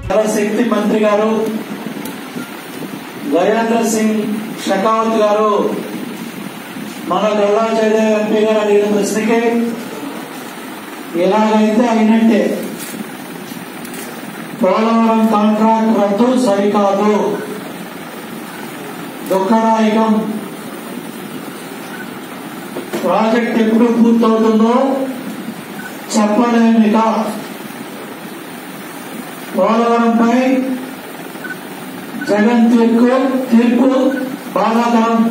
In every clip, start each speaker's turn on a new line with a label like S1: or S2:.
S1: శక్తి మంత్రి గారు గజేంద్ర సింగ్ షెకావత్ గారు మన గల్లా జయదేవ్ ఎంపీ గారు అడిగిన ప్రశ్నకి ఎలాగైతే అయినట్టే పోలవరం కాంట్రాక్ట్ రద్దు సరికాదు దుఃఖదాయకం ప్రాజెక్ట్ ఎప్పుడు పూర్తవుతుందో చెప్పలేమిక పోలవరంపై జగన్ తీర్పు తీర్పు బాధాకరం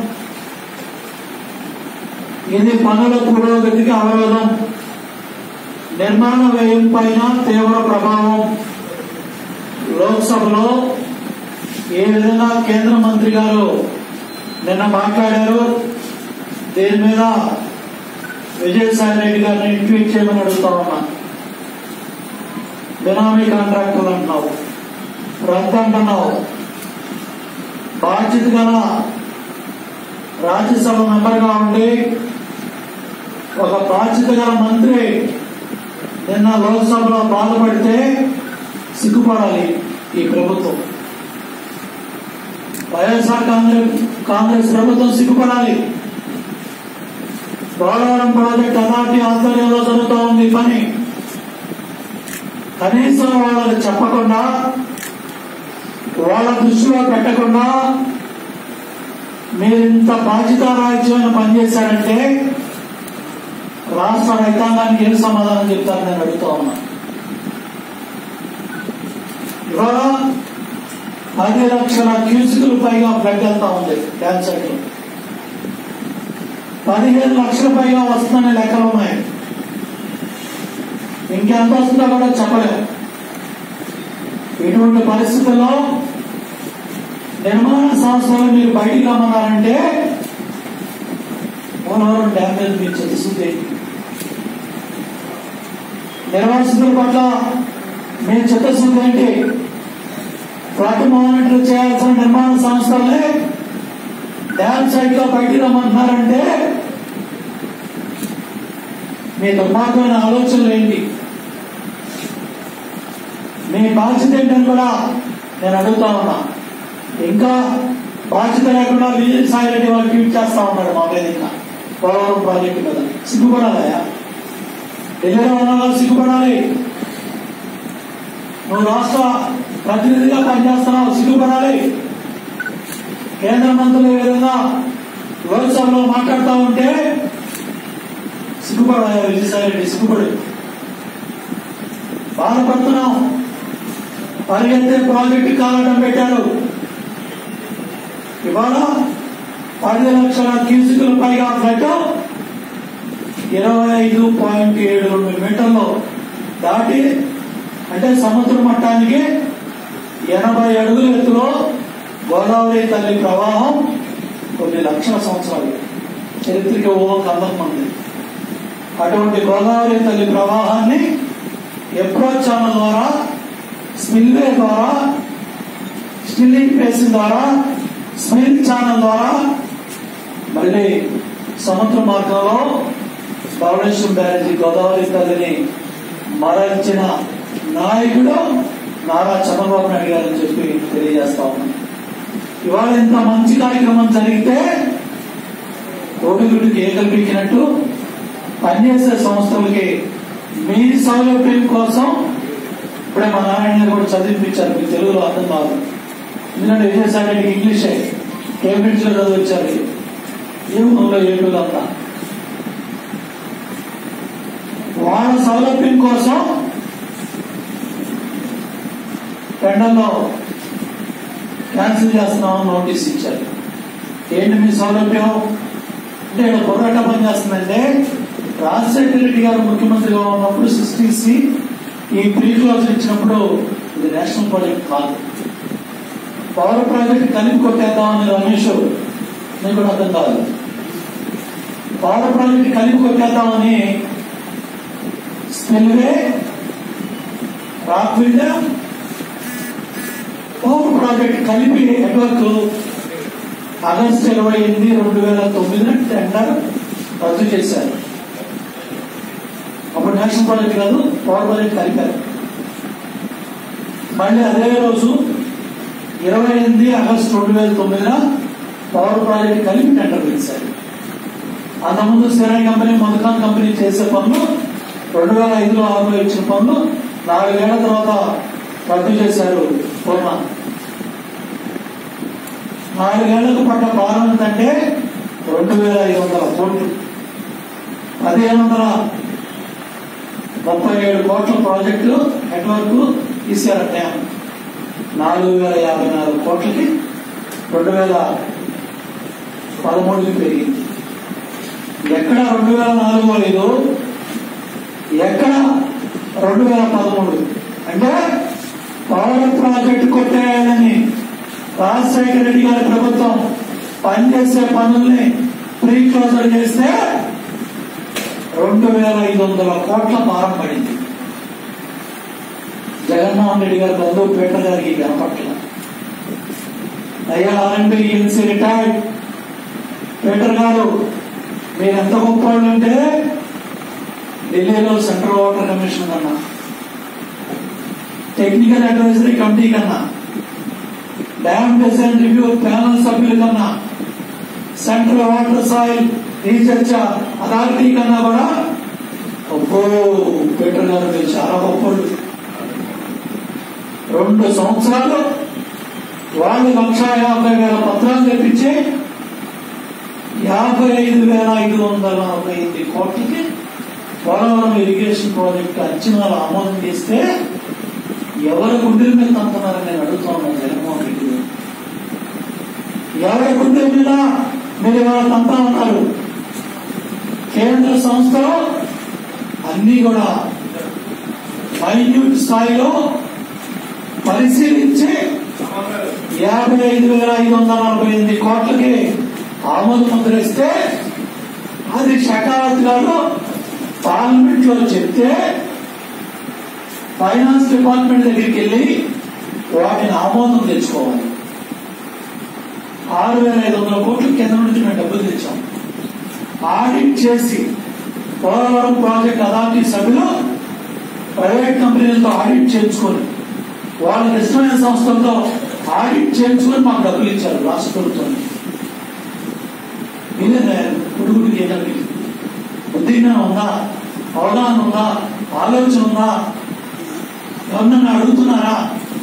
S1: ఇది పనుల పురోగతికి అవరోధం నిర్మాణ వ్యయం పైన తీవ్ర ప్రభావం లోక్సభలో ఏ విధంగా కేంద్ర మంత్రి గారు నిన్న మాట్లాడారు దీని మీద విజయసాయి రెడ్డి గారిని ట్వీట్ చేయమని అడుగుతా ఉన్నా బినామీ కాంట్రాక్టులు అంటున్నావు రద్దు అంటున్నావు బాధ్యత గల రాజ్యసభ మెంబర్గా ఉండి ఒక బాధ్యత గల మంత్రి నిన్న లోక్సభలో బాధపడితే సిగ్గుపడాలి ఈ ప్రభుత్వం వైఎస్ఆర్ కాంగ్రెస్ కాంగ్రెస్ ప్రభుత్వం సిగ్గుపడాలి పోలవరం ప్రాజెక్ట్ అథారిటీ ఆధ్వర్యంలో జరుగుతూ ఉంది ఈ పని కనీసం వాళ్ళకి చెప్పకుండా వాళ్ళ దృష్టిలో పెట్టకుండా మీరు ఇంత బాధ్యతారాహిత్యమైన పనిచేశారంటే రాష్ట్ర రైతాంగానికి ఏం సమాధానం చెప్తారు నేను అడుగుతా ఉన్నా ఇవాళ పది లక్షల క్యూసికల్ పైగా బ్లడ్ వెళ్తా ఉంది క్యాన్సర్ లో పదిహేను లక్షల పైగా వస్తుందనే లెక్కలు ఉన్నాయి ఇంకెంత వస్తుందో కూడా చెప్పలేము ఇటువంటి పరిస్థితుల్లో నిర్మాణ సంస్థలు మీరు బయటికి రమ్మన్నారంటే పోలవరం డ్యామేజ్ మీకు తెలుస్తుంది నిర్వాసితుల పట్ల మీ చిత్తశుద్ధి ఏంటి ఫ్లడ్ మానిటర్ చేయాల్సిన నిర్మాణ సంస్థలే డ్యామ్ సైట్ లో బయటికి రమ్మంటున్నారంటే మీ దుర్మార్గమైన ఆలోచనలు ఏంటి మీ బాధ్యత ఏంటని కూడా నేను అడుగుతా ఉన్నా ఇంకా బాధ్యత లేకుండా విజయ్ సాయి రెడ్డి వాళ్ళు ట్వీట్ చేస్తా ఉన్నాడు మా మీద ఇంకా పోలవరం ప్రాజెక్టు మీద సిగ్గుపడాలయా ఢిల్లీలో ఉన్న వాళ్ళు సిగ్గుపడాలి నువ్వు రాష్ట్ర ప్రతినిధిగా పనిచేస్తున్నావు సిగ్గుపడాలి కేంద్ర మంత్రులు ఏ విధంగా లోక్సభలో మాట్లాడుతూ ఉంటే సిగ్గుపడాలి విజయసాయి రెడ్డి సిగ్గుపడు బాధపడుతున్నాం పరిగెత్తే ప్రాజెక్టు కాలడం పెట్టారు ఇవాళ పది లక్షల క్యూసికుల పైగా ఫ్లడ్ ఇరవై ఐదు పాయింట్ ఏడు రెండు మీటర్లు దాటి అంటే సముద్ర మట్టానికి ఎనభై అడుగుల ఎత్తులో గోదావరి తల్లి ప్రవాహం కొన్ని లక్షల సంవత్సరాలు చరిత్రకి ఓ కథం ఉంది అటువంటి గోదావరి తల్లి ప్రవాహాన్ని ఎప్రోచ్ ఛానల్ ద్వారా స్పిల్వే ద్వారా స్టిల్లింగ్ బేసిన్ ద్వారా స్మిల్ ఛానల్ ద్వారా మళ్ళీ సముద్ర మార్గంలో ధవళేశ్వరం బ్యారేజీ గోదావరి తల్లిని మరణించిన నాయకుడు నారా చంద్రబాబు నాయుడు గారు అని చెప్పి తెలియజేస్తా ఉన్నాను ఇవాళ ఇంత మంచి కార్యక్రమం జరిగితే కోడిగుడికి ఏకలు పీకినట్టు పనిచేసే సంస్థలకి మీ సౌలభ్యం కోసం ఇప్పుడే మా నారాయణ గారు కూడా చదివిపించారు మీకు తెలుగులో అర్థం కాదు ఎందుకంటే విజయసాయి రెడ్డికి ఇంగ్లీషే కేంబ్రిడ్జ్ లో చదివించారు ఏముందో ఏడులంతా వాళ్ళ సౌలభ్యం కోసం టెండర్లో క్యాన్సిల్ చేస్తున్నామని నోటీస్ ఇచ్చారు ఏంటి మీ సౌలభ్యం అంటే ఇక్కడ బుర్రట పని చేస్తుందంటే రాజశేఖర రెడ్డి గారు ముఖ్యమంత్రిగా ఉన్నప్పుడు సిక్స్టీసీ ఈ ప్రీ క్లోజ్ ఇచ్చినప్పుడు ఇది నేషనల్ ప్రాజెక్ట్ కాదు పవర్ ప్రాజెక్ట్ కలిపి కొట్టేద్దామని రమేష్ నీకు కూడా అర్థం కాదు పవర్ ప్రాజెక్ట్ కలిపి కొట్టేద్దామని స్పిల్వే రాక్విల్డ్ పవర్ ప్రాజెక్ట్ కలిపి నెట్వర్క్ ఆగస్టు ఇరవై ఎనిమిది రెండు వేల తొమ్మిదిన టెండర్ రద్దు చేశారు అప్పుడు నేషనల్ ప్రాజెక్ట్ కాదు పవర్ ప్రాజెక్ట్ కలిపారు మళ్ళీ అదే రోజు ఇరవై ఎనిమిది ఆగస్టు రెండు వేల తొమ్మిదిన పవర్ ప్రాజెక్ట్ కలిపి టెండర్ పిలిచారు అంతకుముందు సిరాయి కంపెనీ మధుకాన్ కంపెనీ చేసే పనులు రెండు వేల ఐదులో ఆరులో ఇచ్చిన పనులు నాలుగేళ్ల తర్వాత రద్దు చేశారు పూర్ణ నాలుగేళ్లకు పడ్డ భారం ఏంటంటే రెండు వేల ఐదు వందల కోట్లు పదిహేను వందల ముప్పై ఏడు కోట్ల ప్రాజెక్టు నెట్వర్క్ ఈసీఆర్ డ్యామ్ నాలుగు వేల యాభై నాలుగు కోట్లకి రెండు వేల పదమూడుకి పెరిగింది ఎక్కడ రెండు వేల నాలుగు ఐదు ఎక్కడ రెండు వేల పదమూడు అంటే పవర్ ప్రాజెక్టు కొట్టేయాలని రాజశేఖర రెడ్డి గారి ప్రభుత్వం పనిచేసే పనుల్ని ప్రీ క్లోజర్ చేస్తే రెండు వేల ఐదు వందల కోట్ల భారం పడింది జగన్మోహన్ రెడ్డి గారి బంధువు పీటర్ గారికి కనపట్ల అయ్యా ఆర్ఎంపీ ఈఎన్సీ రిటైర్డ్ పీటర్ గారు మీరు ఎంత గొప్ప వాళ్ళు అంటే ఢిల్లీలో సెంట్రల్ వాటర్ కమిషన్ కన్నా టెక్నికల్ అడ్వైజరీ కమిటీ కన్నా డ్యామ్ డిజైన్ రివ్యూ ప్యానల్ సభ్యుల కన్నా central water soil research authority కన్నా కూడా ఒప్పో పీటర్ గారు మీరు చాలా గొప్పలు రెండు సంవత్సరాలు వాళ్ళు లక్ష యాభై వేల పత్రాలు తెప్పించి యాభై ఐదు వేల ఐదు వందల నలభై ఎనిమిది కోట్లకి పోలవరం ఇరిగేషన్ ప్రాజెక్టు అంచనాలు ఆమోదం చేస్తే ఎవరి గుండెల మీద తంతున్నారని నేను అడుగుతా ఉన్నాను జగన్మోహన్ రెడ్డి గారు ఎవరి గుండెల మీద మీరు ఇవాళ తంతా ఉన్నారు కేంద్ర సంస్థలు అన్ని కూడా మైన్యూట్ స్థాయిలో పరిశీలించి యాభై ఐదు వేల ఐదు వందల నలభై ఎనిమిది కోట్లకి ఆమోద ముద్ర ఇస్తే అది షకావత్ గారు పార్లమెంట్ లో చెప్తే ఫైనాన్స్ డిపార్ట్మెంట్ దగ్గరికి వెళ్ళి వాటిని ఆమోదం తెచ్చుకోవాలి ఆరు వేల ఐదు వందల కోట్లు కింద నుంచి మేము డబ్బులు తెచ్చాం ఆడిట్ చేసి పోలవరం ప్రాజెక్ట్ అథారిటీ సభ్యులు ప్రైవేట్ కంపెనీలతో ఆడిట్ చేయించుకొని వాళ్ళకి ఇష్టమైన సంస్థలతో ఆడిట్ చేయించుకొని మాకు డబ్బులు ఇచ్చారు రాష్ట్ర ప్రభుత్వం మీరే పురుగుడు చేయగలిగి బుద్ధిజ్ఞానం ఉందా అవగాహన ఉందా ఆలోచన ఉందా ఎవరన్నా అడుగుతున్నారా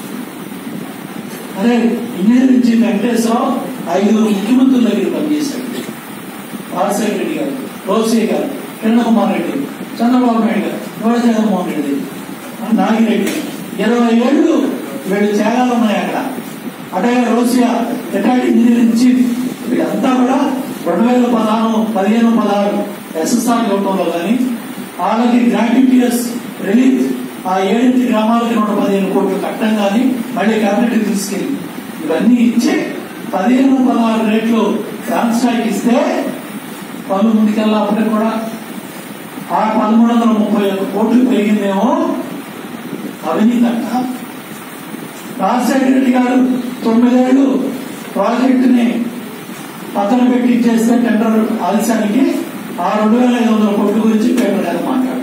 S1: అరే ఇంజనీరింగ్ చీఫ్ వెంకటేశ్వరరావు ఐదుగురు ముఖ్యమంత్రుల దగ్గర పనిచేశాడు రాజశేఖర రెడ్డి గారు రోసే గారు కిరణ్ కుమార్ రెడ్డి చంద్రబాబు నాయుడు గారు నోడ జగన్మోహన్ రెడ్డి నాగిరెడ్డి ఇరవై ఏళ్ళు వీళ్ళు త్యాగాలు ఉన్నాయి అక్కడ అటగా రోసియా రిటైర్డ్ ఇంజనీరింగ్ చీఫ్ వీళ్ళంతా కూడా రెండు వేల పదహారు పదిహేను పదహారు ఎస్ఎస్ఆర్ ఇవ్వడంలో కానీ వాళ్ళకి గ్రాట్యుటీయస్ రిలీఫ్ ఆ ఏడింటి గ్రామాలకి నూట పదిహేను కోట్లు కట్టడం కానీ మళ్ళీ క్యాబినెట్ తీసుకెళ్ళి ఇవన్నీ ఇచ్చి పదిహేను పదహారు రేట్లు స్థాయికి ఇస్తే పనులు ముందుకెళ్ళా అప్పటికి కూడా ఆ పదమూడు వందల ముప్పై ఒక్క కోట్లు పెరిగిందేమో అవినీతి అంట రాజశేఖర రెడ్డి గారు తొమ్మిదేళ్లు ప్రాజెక్టుని పక్కన పెట్టి చేస్తే టెండర్ ఆలస్యానికి ఆ రెండు వేల ఐదు వందల కోట్ల గురించి పేపర్ గారు మాట్లాడు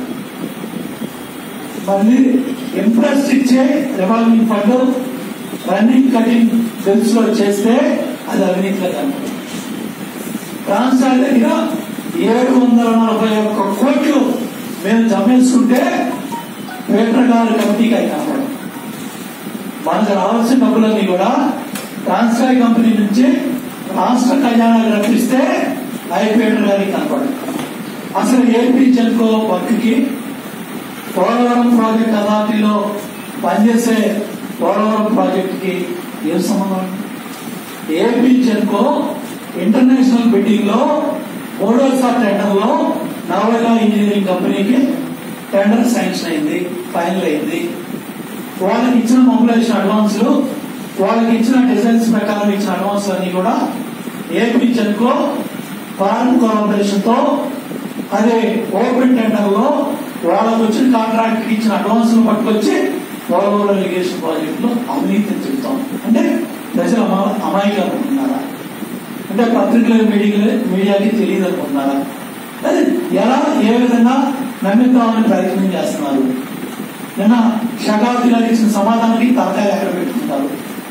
S1: మళ్ళీ ఇంట్రెస్ట్ ఇచ్చే revolving fund running cutting bills లో చేస్తే అది అవినీతిగా కనపడుతుంది ట్రాన్స్ఫార్ దగ్గర ఏడు వందల నలభై ఒక్క కోట్లు మేము జమేసుకుంటే పేపర్ గారి కమిటీకి అవి కనపడదు మనకు రావాల్సిన డబ్బులన్నీ కూడా ట్రాన్స్ఫార్ కంపెనీ నుంచి రాష్ట్ర ఖజానాకు రప్పిస్తే ఐపీఎటర్ గారికి కనపడదు అసలు ఏపీ జెన్కో వర్క్ కి పోలవరం ప్రాజెక్ట్ అథారిటీలో పనిచేసే పోలవరం ప్రాజెక్ట్ కి ఏం సంబంధం ఏపీ జెన్కో ఇంటర్నేషనల్ బిడ్డింగ్ లో మూడోసారి టెండర్ లో నవోగా ఇంజనీరింగ్ కంపెనీకి టెండర్ శాంక్షన్ అయింది ఫైనల్ అయింది వాళ్ళకి ఇచ్చిన మొబిలైజేషన్ అడ్వాన్సులు వాళ్ళకి ఇచ్చిన డిజైన్స్ ప్రకారం ఇచ్చిన అడ్వాన్స్ అన్ని కూడా ఏపీ జెన్కో ఫారెన్ కోఆపరేషన్ తో అదే ఓపెన్ టెండర్ లో వాళ్ళకు వచ్చిన కాంట్రాక్ట్ ఇచ్చిన అడ్వాన్స్ పట్టుకొచ్చి పోలవరం ఇరిగేషన్ ప్రాజెక్ట్ లో అవినీతిని చెబుతాం అంటే ప్రజలు అమా అమాయిగా అనుకుంటున్నారా అంటే పత్రికలు మీడియా మీడియాకి తెలియదు అనుకుంటున్నారా అదే ఎలా ఏ విధంగా నమ్మిద్దామని ప్రయత్నం చేస్తున్నారు నిన్న షకావతి గారు ఇచ్చిన సమాధానానికి తలకాయ ఎక్కడ పెట్టుకుంటారు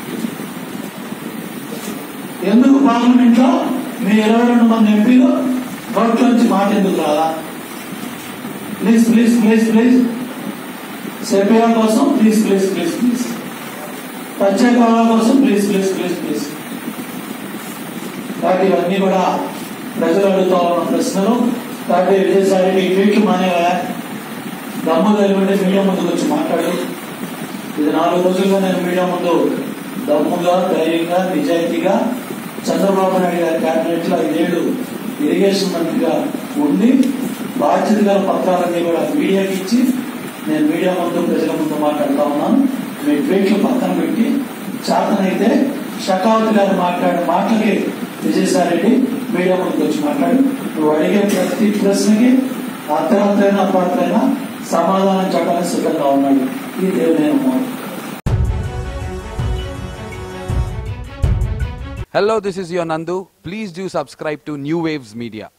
S1: ఎందుకు పార్లమెంట్ లో మీ ఇరవై రెండు మంది ఎంపీలు నోట్లోంచి మాట ఎందుకు రాదా ప్లీజ్ ప్లీజ్ ప్లీజ్ ప్లీజ్ సెపియా కోసం ప్లీజ్ ప్లీజ్ ప్లీజ్ ప్లీజ్ ప్రత్యేక హోదా కోసం ప్లీజ్ ప్లీజ్ ప్లీజ్ ప్లీజ్ కాబట్టి ఇవన్నీ కూడా ప్రజలు అడుగుతా ఉన్న ప్రశ్నలు కాబట్టి విజయసాయి ఈ ట్వీట్లు మానేవా దమ్ము కలిపి మీడియా ముందుకు వచ్చి మాట్లాడు ఇది నాలుగు రోజులుగా నేను మీడియా ముందు దమ్ముగా ధైర్యంగా నిజాయితీగా చంద్రబాబు నాయుడు గారి కేబినెట్ లో ఐదేళ్లు ఇరిగేషన్ మంత్రిగా ఉండి బాధ్యత గల పత్రాలన్నీ కూడా మీడియాకి ఇచ్చి నేను మీడియా ముందు ప్రజల ముందు మాట్లాడుతా ఉన్నాను మీ ట్వీట్లు పక్కన పెట్టి చేతనైతే షకావతి గారు మాట్లాడిన మాటలకి విజయసాయి రెడ్డి మీడియా ముందుకు వచ్చి మాట్లాడు నువ్వు అడిగే ప్రతి ప్రశ్నకి అర్ధరాత్రైనా అపార్థైనా సమాధానం చెప్పడానికి సిద్ధంగా ఉన్నాడు ఈ దేవుని Mohan
S2: Hello, this is your Nandu. Please do subscribe to New Waves Media.